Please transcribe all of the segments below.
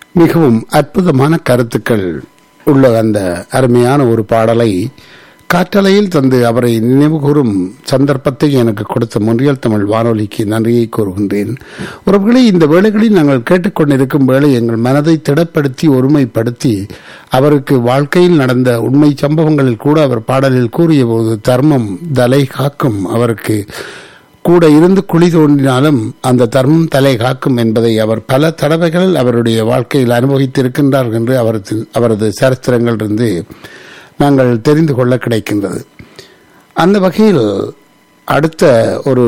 மிகவும் அற்புதமான கருத்துக்கள் உள்ள அந்த அருமையான ஒரு பாடலை காற்றலையில் தந்து அவரை நினைவுகூரும் சந்தர்ப்பத்தை எனக்கு கொடுத்த முன்றியல் தமிழ் வானொலிக்கு நன்றியை கூறுகின்றேன் உறவுகளை இந்த வேளைகளில் நாங்கள் கேட்டுக்கொண்டிருக்கும் வேளை எங்கள் மனதை திடப்படுத்தி ஒருமைப்படுத்தி அவருக்கு வாழ்க்கையில் நடந்த உண்மை சம்பவங்களில் கூட அவர் பாடலில் கூறிய போது தர்மம் தலை காக்கும் அவருக்கு கூட இருந்து குழி தோண்டினாலும் அந்த தர்மம் தலை காக்கும் என்பதை அவர் பல தடவைகள் அவருடைய வாழ்க்கையில் அனுபவித்திருக்கின்றார் என்று அவரது அவரது சரித்திரங்களிலிருந்து நாங்கள் தெரிந்து கொள்ள கிடைக்கின்றது அந்த வகையில் அடுத்த ஒரு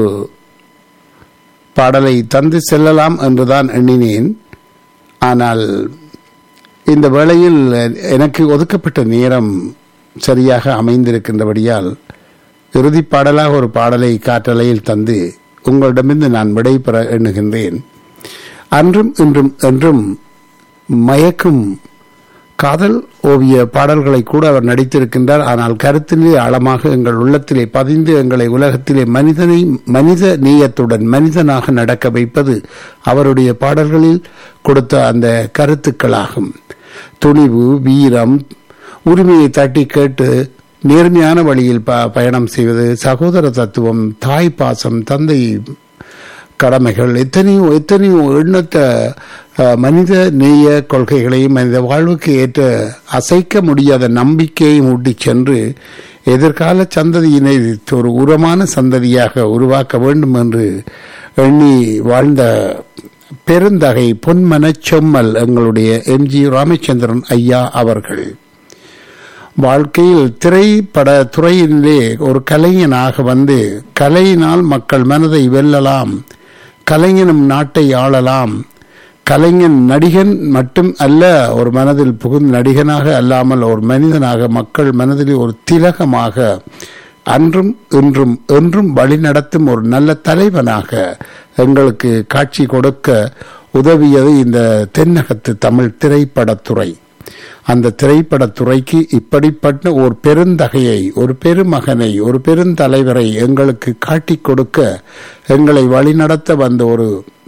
பாடலை தந்து செல்லலாம் என்றுதான் எண்ணினேன் ஆனால் இந்த வேளையில் எனக்கு ஒதுக்கப்பட்ட நேரம் சரியாக அமைந்திருக்கின்றபடியால் இறுதி பாடலாக ஒரு பாடலை காற்றலையில் தந்து உங்களிடமிருந்து நான் விடைபெற எண்ணுகின்றேன் அன்றும் இன்றும் என்றும் மயக்கும் காதல் ஓவிய பாடல்களை கூட அவர் நடித்திருக்கின்றார் ஆனால் கருத்திலே ஆழமாக எங்கள் உள்ளத்திலே பதிந்து எங்களை உலகத்திலே மனிதனை மனித நீயத்துடன் மனிதனாக நடக்க வைப்பது அவருடைய பாடல்களில் கொடுத்த அந்த கருத்துக்களாகும் துணிவு வீரம் உரிமையை தட்டி கேட்டு நேர்மையான வழியில் ப பயணம் செய்வது சகோதர தத்துவம் தாய் பாசம் தந்தை கடமைகள் எத்தனையோ எத்தனையோ எண்ணற்ற மனித நேய கொள்கைகளையும் மனித வாழ்வுக்கு ஏற்ற அசைக்க முடியாத நம்பிக்கையை ஊட்டி சென்று எதிர்கால சந்ததியினை ஒரு உரமான சந்ததியாக உருவாக்க வேண்டும் என்று எண்ணி வாழ்ந்த பெருந்தகை பொன்மன செம்மல் எங்களுடைய எம் ஜி ராமச்சந்திரன் ஐயா அவர்கள் வாழ்க்கையில் திரைப்பட துறையிலே ஒரு கலைஞனாக வந்து கலையினால் மக்கள் மனதை வெல்லலாம் கலைஞனும் நாட்டை ஆளலாம் கலைஞன் நடிகன் மட்டும் அல்ல ஒரு மனதில் புகுந்த நடிகனாக அல்லாமல் ஒரு மனிதனாக மக்கள் மனதில் ஒரு திலகமாக அன்றும் இன்றும் என்றும் வழிநடத்தும் ஒரு நல்ல தலைவனாக எங்களுக்கு காட்சி கொடுக்க உதவியது இந்த தென்னகத்து தமிழ் திரைப்படத்துறை அந்த திரைப்படத்துறைக்கு இப்படிப்பட்ட ஒரு பெருந்தகையை ஒரு பெருமகனை ஒரு பெருந்தலைவரை எங்களுக்கு காட்டி கொடுக்க எங்களை வழிநடத்த வந்த ஒரு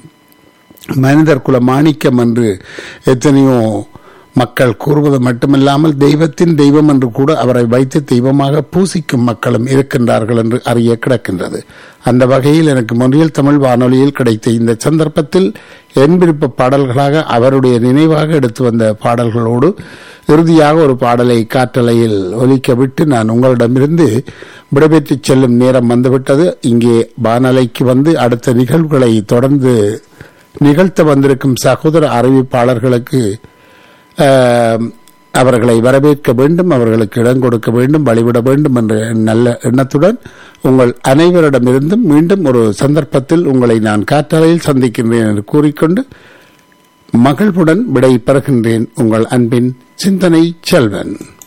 மனிதர் குல மாணிக்கம் என்று எத்தனையோ மக்கள் கூறுவது மட்டுமில்லாமல் தெய்வத்தின் தெய்வம் என்று கூட அவரை வைத்து தெய்வமாக பூசிக்கும் மக்களும் இருக்கின்றார்கள் என்று அறிய கிடக்கின்றது அந்த வகையில் எனக்கு மொழியில் தமிழ் வானொலியில் கிடைத்த இந்த சந்தர்ப்பத்தில் என் விருப்ப பாடல்களாக அவருடைய நினைவாக எடுத்து வந்த பாடல்களோடு இறுதியாக ஒரு பாடலை காற்றலையில் ஒலிக்க விட்டு நான் உங்களிடமிருந்து விடைபெற்று செல்லும் நேரம் வந்துவிட்டது இங்கே வானலைக்கு வந்து அடுத்த நிகழ்வுகளை தொடர்ந்து நிகழ்த்த வந்திருக்கும் சகோதர அறிவிப்பாளர்களுக்கு அவர்களை வரவேற்க வேண்டும் அவர்களுக்கு இடம் கொடுக்க வேண்டும் வழிவிட வேண்டும் என்ற நல்ல எண்ணத்துடன் உங்கள் அனைவரிடமிருந்தும் மீண்டும் ஒரு சந்தர்ப்பத்தில் உங்களை நான் காற்றலையில் சந்திக்கின்றேன் என்று கூறிக்கொண்டு மகிழ்வுடன் விடை பெறுகின்றேன் உங்கள் அன்பின் சிந்தனை செல்வன்